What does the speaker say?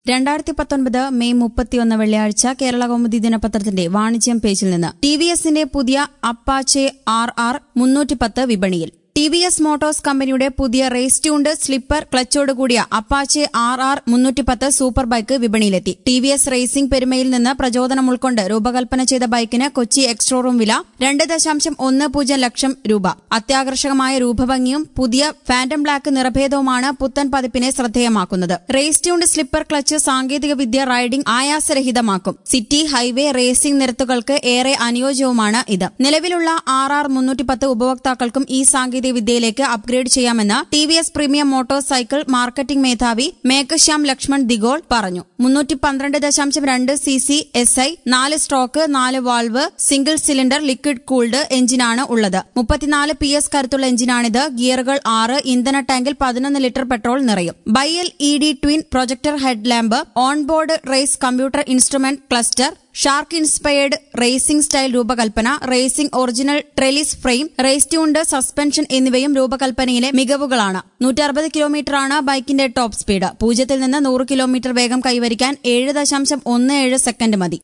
രണ്ടായിരത്തി പത്തൊൻപത് മെയ് മുപ്പത്തിയൊന്ന് വെള്ളിയാഴ്ച കേരള കൗമുദി ദിനപത്രത്തിന്റെ വാണിജ്യം പേജിൽ നിന്ന് ടി വി എസിന്റെ പുതിയ അപ്പാച്ചെ ആർ ആർ മുന്നൂറ്റിപ്പത്ത് വിപണിയിൽ ടി വി എസ് മോട്ടോഴ്സ് കമ്പനിയുടെ പുതിയ റേസ് ട്യൂൺഡ് സ്ലിപ്പർ ക്ലച്ചോടുകൂടിയ അപ്പാച്ചെ ആർ ആർ മുന്നൂറ്റിപ്പത്ത് സൂപ്പർ ബൈക്ക് വിപണിയിലെത്തി ടി വി എസ് റേസിംഗ് പെരുമയിൽ നിന്ന് പ്രചോദനം ഉൾക്കൊണ്ട് രൂപകൽപ്പന ചെയ്ത ബൈക്കിന് കൊച്ചി എക്സ്ട്രോറൂം വില രണ്ട് ദശാംശം ഒന്ന് പൂജ്യം ലക്ഷം രൂപ അത്യാകർഷകമായ രൂപഭംഗിയും പുതിയ ഫാന്റം ബ്ലാക്ക് നിറഭേദവുമാണ് പുത്തൻ പതിപ്പിനെ ശ്രദ്ധേയമാക്കുന്നത് റേസ് ട്യൂൺഡ് സ്ലിപ്പർ ക്ലച്ച് സാങ്കേതിക വിദ്യ റൈഡിംഗ് ആയാസരഹിതമാക്കും സിറ്റി ഹൈവേ റേസിംഗ് നിരത്തുകൾക്ക് ഏറെ അനുയോജ്യവുമാണ് ഇത് നിലവിലുള്ള ആർ ആർ മുന്നൂറ്റിപ്പത്ത് ഉപഭോക്താക്കൾക്കും ഈ സാങ്കേതിക വിദ്യയിലേക്ക് അപ്ഗ്രേഡ് ചെയ്യാമെന്ന് T V S premium motorcycle marketing മേധാവി മേഘശ്യാം ലക്ഷ്മൺ ദിഗോൾ പറഞ്ഞു മുന്നൂറ്റി പന്ത്രണ്ട് ദശാംശം രണ്ട് സി സി എസ് ഐ നാല് സ്ട്രോക്ക് നാല് valve single cylinder liquid cooled എഞ്ചിനാണ് ഉള്ളത് മുപ്പത്തിനാല് പി എസ് കരുത്തുള്ള എഞ്ചിനാണിത് ഗിയറുകൾ ആറ് ഇന്ധന ടാങ്കിൽ പതിനൊന്ന് ലിറ്റർ പെട്രോൾ നിറയും bi L E D twin projector head lamp onboard race computer instrument cluster shark inspired racing style രൂപകൽപ്പന racing original trellis frame race tuned suspension എന്നിവയും രൂപകൽപ്പനയിലെ മികവുകളാണ് നൂറ്റി അറുപത് കിലോമീറ്ററാണ് ബൈക്കിന്റെ ടോപ്പ് സ്പീഡ് പൂജ്യത്തിൽ നിന്ന് നൂറ് കിലോമീറ്റർ വേഗം കൈവരിക്കാൻ ഏഴ് ദശാംശം ഒന്ന് ഏഴ് സെക്കൻഡ് മതി